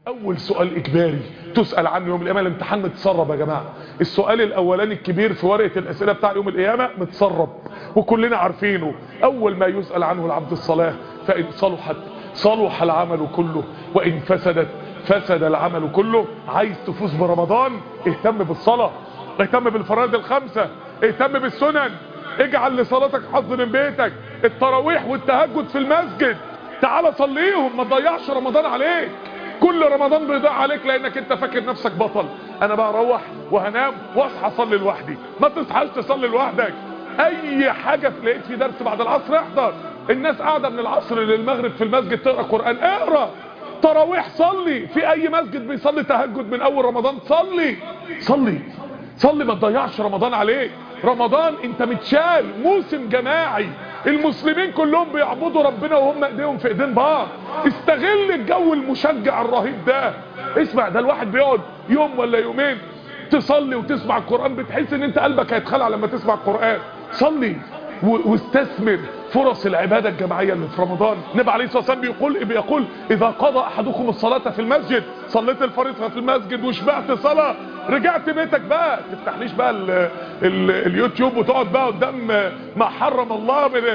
اول سؤال اجباري تسأل عنه يوم القيامة الامتحان متسرب يا جماعة السؤال الاولاني الكبير في ورقة الاسئلة بتاع يوم القيامة متسرب وكلنا عارفينه اول ما يسأل عنه العبد الصلاة فان صلحت صلح العمل كله وان فسدت فسد العمل كله عايز تفوز برمضان اهتم بالصلاة اهتم بالفرائض الخمسة اهتم بالسنن اجعل لصلاتك حظ من بيتك التراويح والتهجد في المسجد تعال صليهم ما تضيعش رمضان عليك كل رمضان بيضيع عليك لانك انت فاكر نفسك بطل انا بقى اروح وهنام واصحى اصلي لوحدي ما تصحاش تصلي لوحدك اي حاجة لقيت في درس بعد العصر احضر الناس قاعدة من العصر للمغرب في المسجد تقرأ قرآن اقرأ تراويح صلي في اي مسجد بيصلي تهجد من اول رمضان صلي صلي صلي ما تضيعش رمضان عليك رمضان انت متشال موسم جماعي المسلمين كلهم بيعبدوا ربنا وهم ايديهم في ايدين بعض استغل الجو المشجع الرهيب ده اسمع ده الواحد بيقعد يوم ولا يومين تصلي وتسمع القرآن بتحس ان انت قلبك هيتخلع لما تسمع القرآن صلي واستثمر فرص العبادة الجماعية اللي في رمضان النبي عليه الصلاة والسلام بيقول بيقول إذا قضى أحدكم الصلاة في المسجد صليت الفريضة في المسجد وشبعت صلاة رجعت بيتك بقى تفتحليش بقى ال ال اليوتيوب وتقعد بقى قدام ما حرم الله من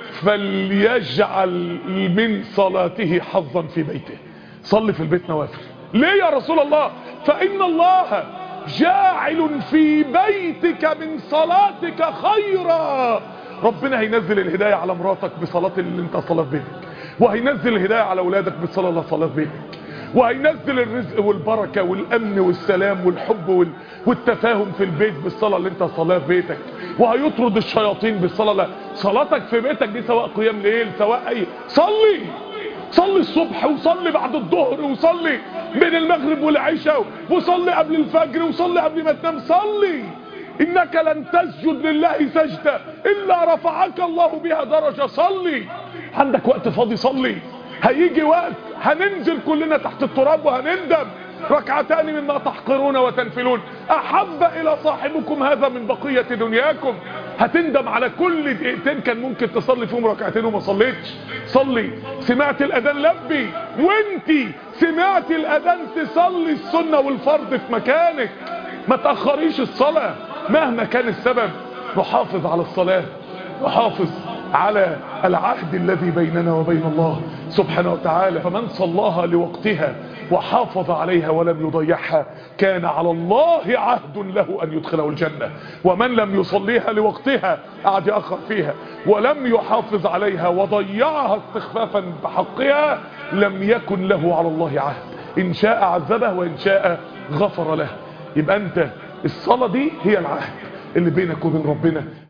فليجعل من صلاته حظا في بيته صلي في البيت نوافل ليه يا رسول الله فإن الله جاعل في بيتك من صلاتك خيرا ربنا هينزل الهداية على مراتك بصلاة اللي انت صلاة في بيتك وهينزل الهداية على اولادك بالصلاة اللي صلاة في بيتك وهينزل الرزق والبركة والامن والسلام والحب والتفاهم في البيت بالصلاة اللي انت صلاة في بيتك وهيطرد الشياطين بالصلاة اللي صلاتك في بيتك دي سواء قيام ليل سواء اي صلي صلي الصبح وصلي بعد الظهر وصلي بين المغرب والعشاء وصلي قبل الفجر وصلي قبل ما تنام صلي انك لن تسجد لله سجدة الا رفعك الله بها درجة صلي عندك وقت فاضي صلي هيجي وقت هننزل كلنا تحت التراب وهنندم ركعتان مما تحقرون وتنفلون احب الى صاحبكم هذا من بقية دنياكم هتندم على كل دقيقتين كان ممكن تصلي فيهم ركعتين وما صليتش صلي سمعت الاذان لبي وانتي سمعت الاذان تصلي السنة والفرض في مكانك ما تأخريش الصلاة مهما كان السبب نحافظ على الصلاة نحافظ على العهد الذي بيننا وبين الله سبحانه وتعالى فمن صلاها لوقتها وحافظ عليها ولم يضيعها كان على الله عهد له أن يدخله الجنة ومن لم يصليها لوقتها قعد يأخر فيها ولم يحافظ عليها وضيعها استخفافا بحقها لم يكن له على الله عهد إن شاء عذبه وإن شاء غفر له يبقى أنت الصلاة دي هي العهد اللي بينك وبين ربنا